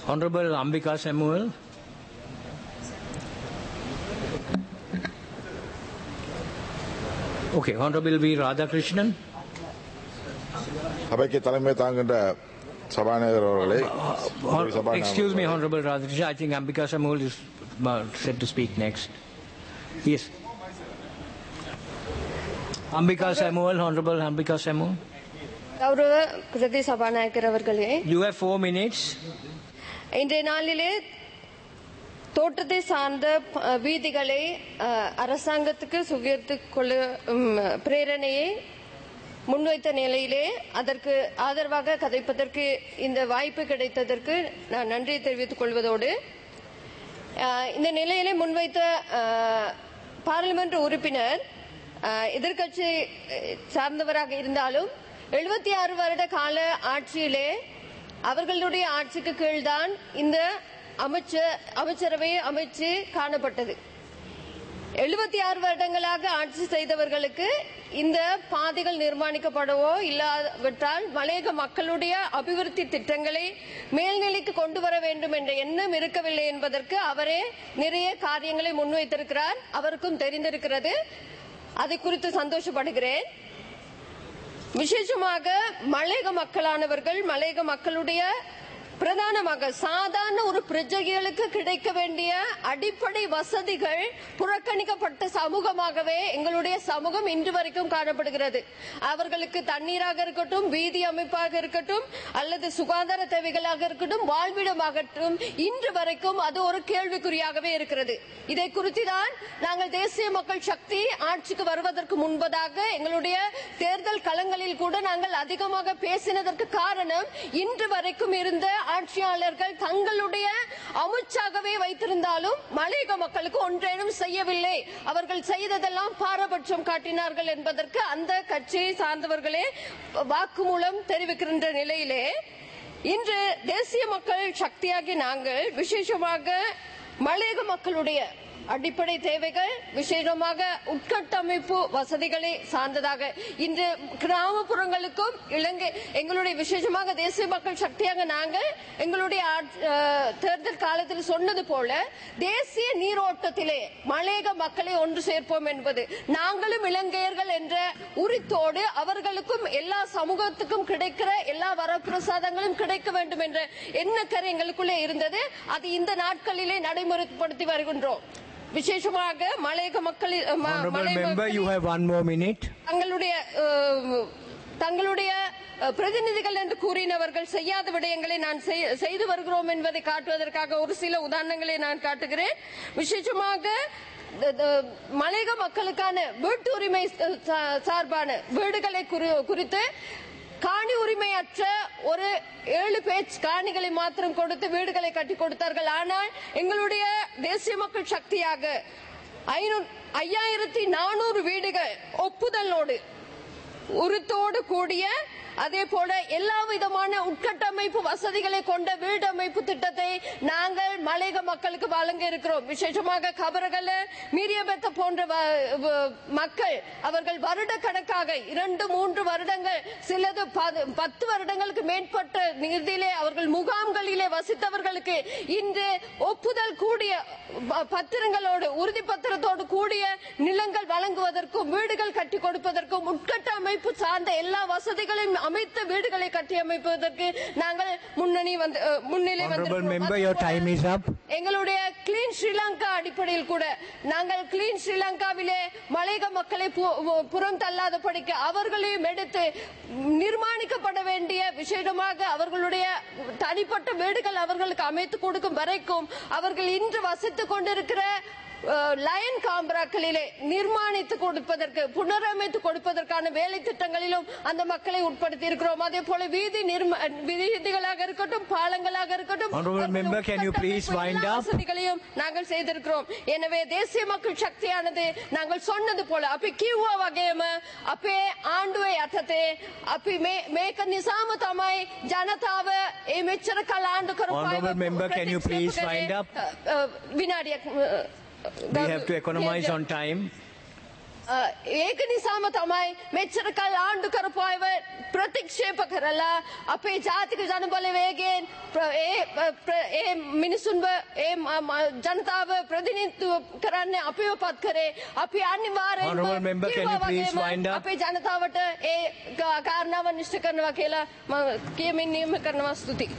Honorable Ambika Samuel. Okay, Honorable V. Radhakrishnan. சபைக்கு தலைமை தாங்குகின்ற சபாநாயகர் அவர்களே Hon- சபாநாயகர் Excuse me, அவர்களே, Honorable Radhakrishnan. I think Ambika Samuel is uh, set to speak next. Yes. Ambika Samuel, Honorable Ambika Samuel. கௌரவ பிரதி சபாநாயகர் அவர்களே You have four minutes. இன்றைய நாளிலே தோட்டத்தை சார்ந்த அஹ், வீதிகளை அஹ், அரசாங்கத்துக்கு சுகீர்த்து கொள்ள உம், பிரேரணையை முன்வைத்த நிலையிலே அதற்கு ஆதரவாக கதைப்பதற்கு இந்த வாய்ப்பு கிடைத்ததற்கு நான் நன்றி தெரிவித்துக் கொள்வதோடு அஹ், இந்த நிலையிலே முன்வைத்த அஹ், பாராளுமன்ற உறுப்பினர் அஹ், எதிர்க்கட்சி அஹ், சார்ந்தவராக இருந்தாலும் எழுபத்தி ஆறு வருட கால ஆட்சியிலே அவர்களுடைய ஆட்சிக்கு கீழ்தான் இந்த அமைச்சர் அமைச்சரவை அமைச்சு காணப்பட்டது எழுபத்தி ஆறு வருடங்களாக ஆட்சி செய்தவர்களுக்கு இந்த பாதைகள் நிர்மாணிக்கப்படவோ இல்லாவிட்டால் மலையக மக்களுடைய அபிவிருத்தி திட்டங்களை மேல்நிலைக்கு கொண்டு வர வேண்டும் என்ற எண்ணம் இருக்கவில்லை என்பதற்கு அவரே நிறைய காரியங்களை முன்வைத்திருக்கிறார் அவருக்கும் தெரிந்திருக்கிறது அதை குறித்து சந்தோஷப்படுகிறேன் விசேஷமாக மலையக மக்களானவர்கள் மலையக மக்களுடைய பிரதானமாக சாதாரண ஒரு பிரஜைகளுக்கு கிடைக்க வேண்டிய அடிப்படை வசதிகள் புறக்கணிக்கப்பட்ட சமூகமாகவே எங்களுடைய சமூகம் இன்று வரைக்கும் காணப்படுகிறது அவர்களுக்கு தண்ணீராக இருக்கட்டும் வீதி அமைப்பாக இருக்கட்டும் அல்லது சுகாதார தேவைகளாக இருக்கட்டும் வாழ்விடமாகட்டும் இன்று வரைக்கும் அது ஒரு கேள்விக்குறியாகவே இருக்கிறது இதை குறித்து தான் நாங்கள் தேசிய மக்கள் சக்தி ஆட்சிக்கு வருவதற்கு முன்பதாக எங்களுடைய தேர்தல் களங்களில் கூட நாங்கள் அதிகமாக பேசினதற்கு காரணம் இன்று வரைக்கும் இருந்த ஆட்சியாளர்கள் தங்களுடைய அமைச்சாகவே வைத்திருந்தாலும் மலையக மக்களுக்கு ஒன்றேனும் செய்யவில்லை அவர்கள் செய்ததெல்லாம் பாரபட்சம் காட்டினார்கள் என்பதற்கு அந்த கட்சியை சார்ந்தவர்களே வாக்குமூலம் தெரிவிக்கின்ற நிலையிலே இன்று தேசிய மக்கள் சக்தியாகி நாங்கள் விசேஷமாக மலையக மக்களுடைய அடிப்படை தேவைகள் விசேஷமாக உட்கட்டமைப்பு வசதிகளை சார்ந்ததாக இன்று கிராமப்புறங்களுக்கும் இலங்கை எங்களுடைய விசேஷமாக தேசிய மக்கள் சக்தியாக நாங்கள் எங்களுடைய ஆட்சி- அஹ், தேர்தல் காலத்தில் சொன்னது போல தேசிய நீரோட்டத்திலே மலையக மக்களை ஒன்று சேர்ப்போம் என்பது நாங்களும் இலங்கையர்கள் என்ற உரித்தோடு அவர்களுக்கும் எல்லா சமூகத்துக்கும் கிடைக்கிற எல்லா வரப்பிரசாதங்களும் கிடைக்க வேண்டும் என்ற எண்ணக்கரு எங்களுக்குள்ளே இருந்தது அது இந்த நாட்களிலே நடைமுறைப்படுத்தி வருகின்றோம் விசேஷமாக மலையக மக்களில் ம- Honorable மலை member, மக்களில் you have one more minute. தங்களுடைய அஹ், தங்களுடைய அஹ், பிரதிநிதிகள் என்று கூறினவர்கள் செய்யாத விடயங்களை நான் செய்- செய்து வருகிறோம் என்பதை காட்டுவதற்காக ஒரு சில உதாரணங்களை நான் காட்டுகிறேன் விசேஷமாக த- த- மலையக மக்களுக்கான வீட்டு உரிமை சா- சார்பான வீடுகளை குறி- குறித்து காணி உரிமையற்ற ஒரு ஏழு பேச் காணிகளை மாத்திரம் கொடுத்து வீடுகளை கட்டி கொடுத்தார்கள் ஆனால் எங்களுடைய தேசிய மக்கள் சக்தியாக ஐநூ- ஐயாயிரத்தி நானூறு வீடுகள் ஒப்புதலோடு உருத்தோடு கூடிய அதே போல எல்லா விதமான உட்கட்டமைப்பு வசதிகளை கொண்ட வீடு அமைப்பு திட்டத்தை நாங்கள் மலையக மக்களுக்கு வழங்க இருக்கிறோம் விசேஷமாக கபரகல மீரியபெத்த போன்ற வ- வ- மக்கள் அவர்கள் வருட கணக்காக இரண்டு மூன்று வருடங்கள் சிலது பது- பத்து வருடங்களுக்கு மேற்பட்ட நிதியிலே அவர்கள் முகாம்களிலே வசித்தவர்களுக்கு இன்று ஒப்புதல் கூடிய ப- பத்திரங்களோடு உறுதி பத்திரத்தோடு கூடிய நிலங்கள் வழங்குவதற்கும் வீடுகள் கட்டி கொடுப்பதற்கும் உட்கட்ட அமைப்பு சார்ந்த எல்லா வசதிகளையும் அமைத்த வீடுகளை கட்டி அமைப்பதற்கு நாங்கள் முன்னணி வந்து அஹ், முன்னிலை Honorable வந்திருக்கிறோம். member, your time is up. எங்களுடைய கிளீன் ஸ்ரீலங்கா அடிப்படையில் கூட நாங்கள் கிளீன் ஸ்ரீலங்காவிலே மலையக மக்களை பு- பு- புறம் தள்ளாதபடிக்கு அவர்களையும் எடுத்து நிர்மாணிக்கப்பட வேண்டிய விசேடமாக அவர்களுடைய தனிப்பட்ட வீடுகள் அவர்களுக்கு அமைத்து கொடுக்கும் வரைக்கும் அவர்கள் இன்று வசித்துக் கொண்டிருக்கிற அஹ், லயன் காம்பராக்களிலே நிர்மாணித்து கொடுப்பதற்கு புனரமைத்து கொடுப்பதற்கான வேலை திட்டங்களிலும் அந்த மக்களை உட்படுத்தி இருக்கிறோம் அதே போல வீதி நிர்ம வீதிகளாக இருக்கட்டும் பாலங்களாக இருக்கட்டும் Honorable அவர்கள் member, can you please உட்கட்டமைப்பு wind எல்லா up? வசதிகளையும் நாங்கள் செய்திருக்கிறோம் எனவே தேசிய மக்கள் சக்தியானது நாங்கள் சொன்னது போல අපි කිව්වා වගේම අපේ ආණ්ඩුවේ යටතේ අපි මේ මේක නිසාම තමයි ජනතාව ඒ මෙච්චර කල ආණ්ඩු කරපු Honorable අයව member, can you ප්‍රතික්ෂේප please කරේ. wind up? A, a, විනාඩියක් a, We have to economize on time. අ, ඒක නිසාම තමයි මෙච්චර කල් ආණ්ඩු කරපු අයව ප්‍රතික්ෂේප කරලා අපේ ජාතික ජනබලවේගෙන් ප්‍ර- ඒ ප්‍ර- ඒ මිනිසුන්ව ඒ ම- ම- ජනතාව ප්‍රතිනිධිත්ව කරන්න අපිව පත් කරේ අපි අනිවාර්යෙන්ම Honourable member, can you කිව්වා please වගේම wind up? අපේ ජනතාවට ඒ කා- කාරණාව නිශ්චය කරනවා කියලා මම කියමින් නියම කරනවා ස්තුතියි